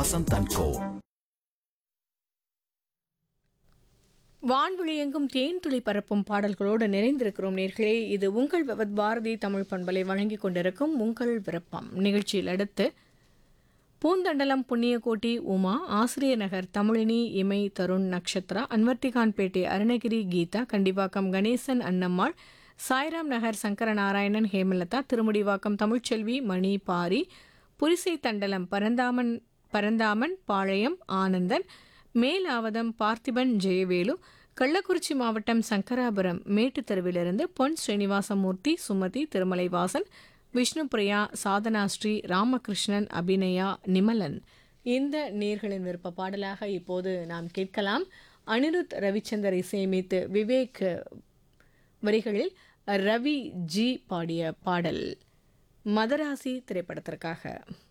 Vasanth and கோ வான்வெளி எங்கும் தேன் துளி பரப்பும் பாடல்களோடு நிறைந்திருக்கிறோம் நேர்களே இது உங்கள் விவத் பாரதி தமிழ் பண்பலை வழங்கிக் கொண்டிருக்கும் உங்கள் விருப்பம் நிகழ்ச்சியில் அடுத்து பூந்தண்டலம் புண்ணியகோட்டி உமா ஆசிரிய நகர் தமிழினி இமை தருண் நக்ஷத்ரா அன்வர்த்திகான்பேட்டை அருணகிரி கீதா கண்டிவாக்கம் கணேசன் அன்னம்மாள் சாய்ராம் நகர் சங்கரநாராயணன் ஹேமலதா திருமுடிவாக்கம் தமிழ்ச்செல்வி மணி பாரி புரிசை தண்டலம் பரந்தாமன் பரந்தாமன் பாளையம் ஆனந்தன் மேலாவதம் பார்த்திபன் ஜெயவேலு கள்ளக்குறிச்சி மாவட்டம் சங்கராபுரம் மேட்டுத்தெருவிலிருந்து பொன் ஸ்ரீனிவாசமூர்த்தி சுமதி திருமலைவாசன் விஷ்ணுபிரியா சாதனா ஸ்ரீ ராமகிருஷ்ணன் அபிநயா நிமலன் இந்த நேர்களின் விருப்ப பாடலாக இப்போது நாம் கேட்கலாம் அனிருத் ரவிச்சந்தர் இசையமைத்து விவேக் வரிகளில் ரவி ஜி பாடிய பாடல் மதராசி திரைப்படத்திற்காக